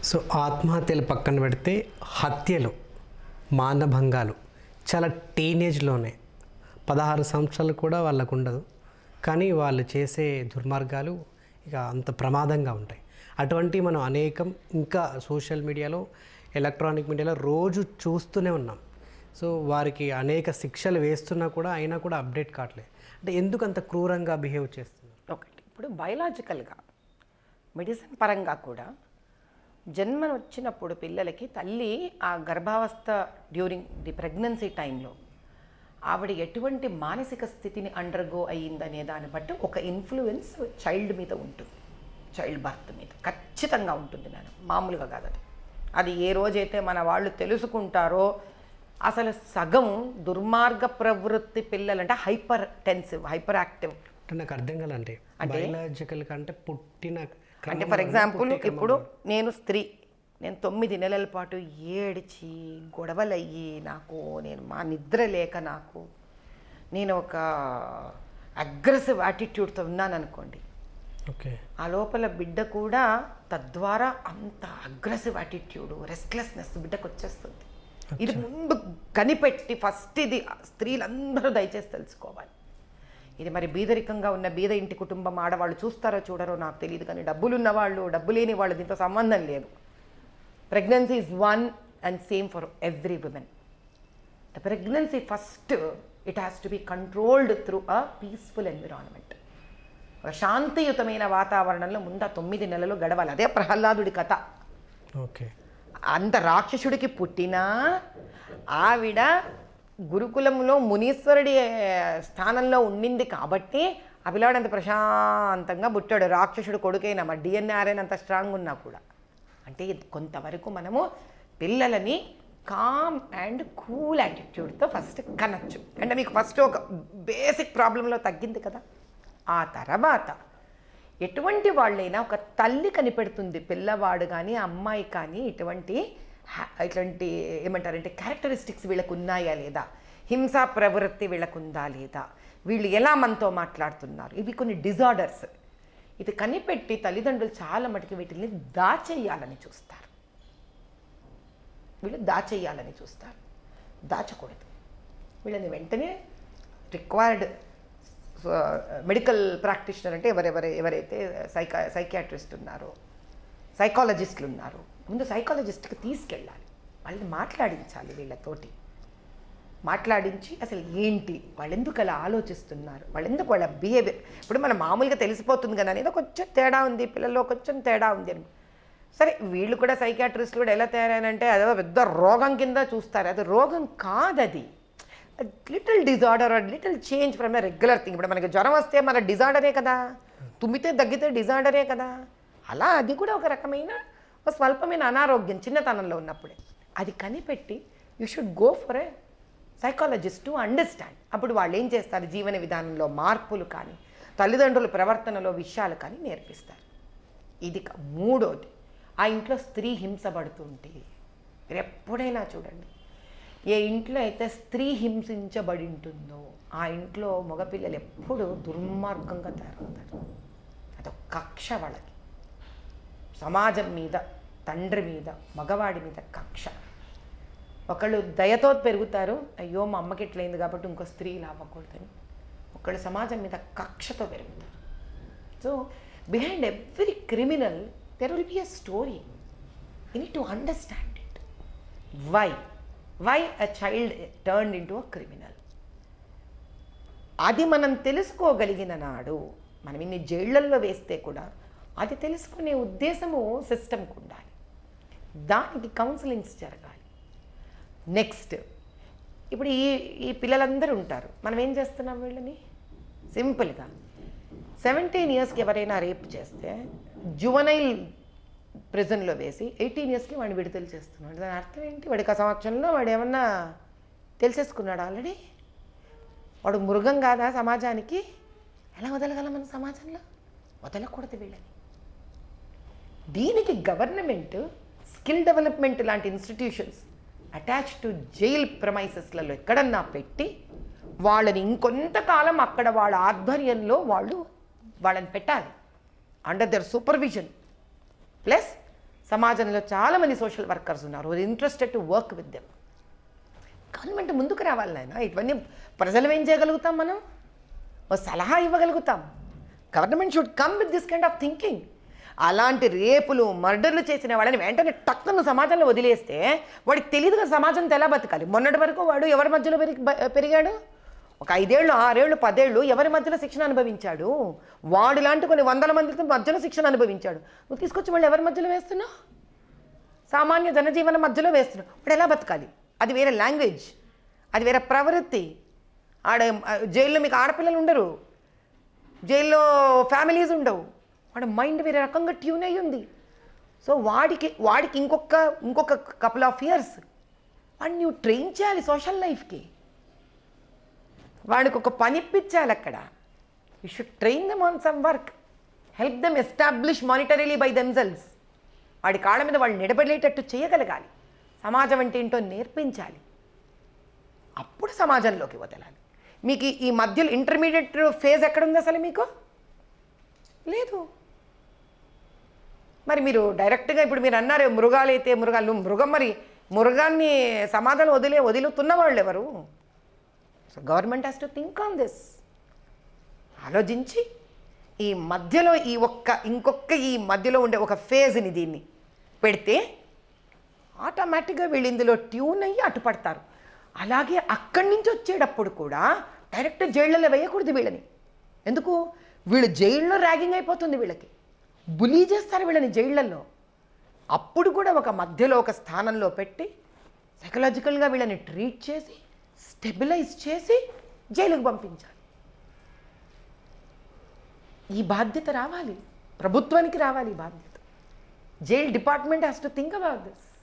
so ఆత్మహత్యలు పక్కన పెడితే హత్యలు మానభంగాలు చాలా టీనేజ్లోనే పదహారు సంవత్సరాలు కూడా వాళ్ళకు ఉండదు కానీ వాళ్ళు చేసే దుర్మార్గాలు ఇక అంత ప్రమాదంగా ఉంటాయి అటువంటి మనం అనేకం ఇంకా సోషల్ మీడియాలో ఎలక్ట్రానిక్ మీడియాలో రోజు చూస్తూనే ఉన్నాం సో వారికి అనేక శిక్షలు వేస్తున్నా కూడా అయినా కూడా అప్డేట్ కావట్లేదు అంటే ఎందుకు అంత క్రూరంగా బిహేవ్ చేస్తున్నారు ఒకటి ఇప్పుడు బయలాజికల్గా మెడిసిన్ పరంగా కూడా జన్మ వచ్చినప్పుడు పిల్లలకి తల్లి ఆ గర్భావస్థ డ్యూరింగ్ ది ప్రెగ్నెన్సీ టైంలో ఆవిడ ఎటువంటి మానసిక స్థితిని అండర్గో అయ్యిందనే దాన్ని బట్టి ఒక ఇన్ఫ్లుయెన్స్ చైల్డ్ మీద ఉంటుంది చైల్డ్ బర్త్ మీద ఖచ్చితంగా ఉంటుంది నేను మామూలుగా కాదు అది అది ఏ రోజైతే మన వాళ్ళు తెలుసుకుంటారో అసలు సగం దుర్మార్గ ప్రవృత్తి పిల్లలంటే హైపర్ టెన్సివ్ హైపర్ యాక్టివ్ అంటే నాకు అర్థం కాలంటే బయలాజికల్ కంటే పుట్టిన అంటే క్రమంలో ఫర్ ఎగ్జాంపుల్ పుట్టే ఇప్పుడు నేను స్త్రీ నేను తొమ్మిది నెలల పాటు ఏడిచి గొడవలయ్యి నాకు నేను మా నిద్ర లేక నాకు నేను ఒక అగ్రెసివ్ యాటిట్యూడ్తో ఉన్నాను అనుకోండి ఓకే ఆ లోపల బిడ్డ కూడా తద్వారా అంత అగ్రెసివ్ యాటిట్యూడ్ రెస్ట్లెస్నెస్ బిడ్డకు వచ్చేస్తుంది ఇది ముందు కనిపెట్టి ఫస్ట్ ఇది స్త్రీలందరూ దయచేసి తెలుసుకోవాలి ఇది మరి బీదరికంగా ఉన్న బీద ఇంటి కుటుంబం ఆడవాళ్ళు చూస్తారో చూడరో నాకు తెలియదు కానీ డబ్బులున్న వాళ్ళు డబ్బు లేని వాళ్ళు దీంతో సంబంధం లేదు pregnancy is one and same for every women the pregnancy first it has to be controlled through a peaceful environment ఒక శాంతియుతమైన వాతావరణంలో ముందు ఆ తొమ్మిది నెలలు గడవాలి అదే ప్రహ్లాదుడి కథ ఓకే అంత రాక్షసుడికి పుట్టినా ఆవిడ గురుకులంలో మునీశ్వరుడి స్థానంలో ఉండింది కాబట్టి ఆ పిల్లాడు అంత ప్రశాంతంగా పుట్టాడు రాక్షసుడు కొడుకైనా మా డిఎన్ఆర్ఎన్ అంత స్ట్రాంగ్ ఉన్నా కూడా అంటే ఇది కొంతవరకు మనము పిల్లలని కామ్ అండ్ కూల్ యాటిట్యూడ్తో ఫస్ట్ కనొచ్చు అంటే మీకు ఫస్ట్ ఒక బేసిక్ ప్రాబ్లంలో తగ్గింది కదా ఆ తర్వాత ఎటువంటి వాళ్ళైనా ఒక తల్లి కనిపెడుతుంది పిల్లవాడు కానీ అమ్మాయి కానీ ఇటువంటి హ్యా- ఇటువంటి ఏమంటారంటే క్యారెక్టరిస్టిక్స్ వీళ్ళకు ఉన్నాయా లేదా హింసా ప్రవృత్తి వీళ్ళకు ఉందా లేదా వీళ్ళు ఎలా మనతో మాట్లాడుతున్నారు ఇవి కొన్ని డిజార్డర్స్ ఇది కనిపెట్టి తల్లిదండ్రులు చాలా మటుకు వీటిని దాచేయాలని చూస్తారు వీళ్ళు దాచేయాలని చూస్తారు దాచకూడదు వీళ్ళని వెంటనే రిక్వైర్డ్ మెడికల్ ప్రాక్టీషనర్ అంటే ఎవరెవరు ఎవరైతే సైకా సైకియాట్రిస్ట్ ఉన్నారో సైకాలజిస్టులు ఉన్నారో ముందు సైకాలజిస్ట్కి తీసుకెళ్ళాలి వాళ్ళని మాట్లాడించాలి వీళ్ళతోటి మాట్లాడించి అసలు ఏంటి వాళ్ళు ఎందుకు అలా ఆలోచిస్తున్నారు వాళ్ళు ఎందుకు వాళ్ళ బిహేవియర్ ఇప్పుడు మనం మామూలుగా తెలిసిపోతుంది కదా ఏదో కొంచెం తేడా ఉంది పిల్లల్లో కొంచెం తేడా ఉంది అని సరే వీళ్ళు కూడా సైకాట్రిస్టులు కూడా ఎలా తయారైనంటే అదో పెద్ద రోగం కింద చూస్తారు అది రోగం కాదది little disorder little change from the regular thing ఇప్పుడు మనకి జ్వరం వస్తే మన డిజార్డరే కదా తుమ్మితే దగ్గితే డిజార్డరే కదా అలా అది కూడా ఒక రకమైన ఒక స్వల్పమైన అనారోగ్యం చిన్నతనంలో ఉన్నప్పుడే అది కనిపెట్టి you should go for a psychologist to understand అప్పుడు వాళ్ళు ఏం చేస్తారు జీవన విధానంలో మార్పులు కానీ తల్లిదండ్రుల ప్రవర్తనలో విషయాలు కానీ నేర్పిస్తారు ఇది క- మూడోది ఆ ఇంట్లో స్త్రీ హింసపడుతుంటే మీరు ఎప్పుడైనా చూడండి ఏ ఇంట్లో అయితే స్త్రీ హింసించబడి ఉంటుందో ఆ ఇంట్లో మగపిల్లలు ఎప్పుడు దుర్మార్గంగా తయారవుతారు అదొక కక్ష వాళ్ళకి సమాజం మీద తండ్రి మీద మగవాడి మీద కక్ష ఒకళ్ళు దయతో పెరుగుతారు అయ్యో మా అమ్మకి ఇట్లయింది కాబట్టి ఇంకో స్త్రీ ఇలా అవ్వకూడదని ఒకళ్ళు సమాజం మీద కక్షతో పెరుగుతారు so behind every criminal there will be a story you need to understand it why why a child turn in to a criminal అది మనం తెలుసుకోగలిగిన నాడు మనం ఇన్ని జైళ్లల్లో వేస్తే కూడా అది తెలుసుకునే ఉద్దేశము సిస్టమ్కి ఉండాలి దానికి కౌన్సిలింగ్స్ జరగాలి నెక్స్ట్ ఇప్పుడు ఈ ఈ పిల్లలందరూ ఉంటారు మనం ఏం చేస్తున్నాం వీళ్ళని సింపుల్గా సెవెంటీన్ ఇయర్స్కి ఎవరైనా రేప్ చేస్తే జువనైల్ ప్రిజన్లో వేసి ఎయిటీన్ ఇయర్స్కి వాడిని విడుదల చేస్తున్నాడు దాని అర్థం ఏంటి వాడికి ఆ సంవత్సరంలో వాడు ఏమన్నా తెలిసేసుకున్నాడు ఆల్రెడీ వాడు మృగం కాదా సమాజానికి ఎలా వదలగలం మన సమాజంలో వదలకూడదు వీళ్ళని దీనికి గవర్నమెంట్ స్కిల్ డెవలప్మెంట్ లాంటి ఇన్స్టిట్యూషన్స్ అటాచ్ టు జైల్ ప్రమైసెస్లలో ఎక్కడన్నా పెట్టి వాళ్ళని ఇంకొంతకాలం అక్కడ వాళ్ళ ఆధ్వర్యంలో వాళ్ళు వాళ్ళని పెట్టాలి అండర్ దర్ సూపర్విజన్ ప్లస్ సమాజంలో చాలామంది సోషల్ వర్కర్స్ ఉన్నారు interested to work with them government ముందుకు రావాలి నాయన ఇవన్నీ ప్రజలు ఏం చేయగలుగుతాం మనం ఓ సలహా ఇవ్వగలుగుతాం government should come with this kind of thinking అలాంటి రేపులు మర్డర్లు చేసిన వాళ్ళని వెంటనే టక్కున సమాజంలో వదిలేస్తే వాడికి తెలియదుగా సమాజంతో ఎలా బతకాలి మొన్నటి వరకు వాడు ఎవరి మధ్యలో పెరిగి బ- పెరిగాడు ఒక ఐదేళ్ళు ఆరేళ్ళు పదేళ్ళు ఎవరి మధ్యలో శిక్షణ అనుభవించాడు వాడు లాంటి కొన్ని వందల మందితో మధ్యలో శిక్షణ అనుభవించాడు నువ్వు తీసుకొచ్చి వాళ్ళు ఎవరి మధ్యలో వేస్తున్నావు సామాన్య జనజీవన మధ్యలో వేస్తున్నావు వాడు ఎలా బతకాలి అది వేరే లాంగ్వేజ్ అది వేరే ప్రవృత్తి ఆడ ఆ, జైల్లో మీకు ఆడపిల్లలు ఉండరు జైల్లో ఫ్యామిలీస్ ఉండవు వాడి మైండ్ వేరే రకంగా ట్యూన్ అయ్యి ఉంది సో వాడికి వాడికి ఇంకొక ఇంకొక కపుల్ ఆఫ్ ఇయర్స్ వాడిని నువ్వు ట్రైన్ చేయాలి సోషల్ లైఫ్కి వాడికి ఒక పని ఇప్పించాలి అక్కడ you should train them on some work help them establish monetarily by themselves వాడి కాళ్ళ మీద వాళ్ళు నిలబడేటట్టు చేయగలగాలి సమాజం అంటే ఏంటో నేర్పించాలి అప్పుడు సమాజంలోకి వదలాలి మీకు ఈ- ఈ మధ్యలో ఇంటర్మీడియట్ ఫేజ్ ఎక్కడుంది అసలు మీకు లేదు మరి మీరు డైరెక్ట్గా ఇప్పుడు మీరు అన్నారు మృగాలు అయితే మృగాలు నువ్వు మృగం మరి మృగాన్ని సమాధానం వదిలే వదులుతున్న వాళ్ళు ఎవరు so government has to think on this ఆలోచించి ఈ మధ్యలో ఈ ఒక్క ఇంకొక ఈ మధ్యలో ఉండే ఒక ఫేజ్ని దీన్ని పెడితే ఆటోమేటిక్గా వీళ్ళు ఇందులో ట్యూన్ అయ్యి అటుపడతారు అలాగే అక్కడి నుంచి వచ్చేటప్పుడు కూడా డైరెక్ట్ జైళ్ళలో వేయకూడదు వీళ్ళని ఎందుకు వీళ్ళు జైల్లో ర్యాగింగ్ అయిపోతుంది వీళ్ళకి బులీ చేస్తారు వీళ్ళని జైళ్ళల్లో అప్పుడు కూడా ఒక మధ్యలో ఒక స్థానంలో పెట్టి సైకలాజికల్గా వీళ్ళని ట్రీట్ చేసి స్టెబిలైజ్ చేసి జైలుకు పంపించాలి ఈ బాధ్యత రావాలి ప్రభుత్వానికి రావాలి ఈ బాధ్యత jail department has to think about this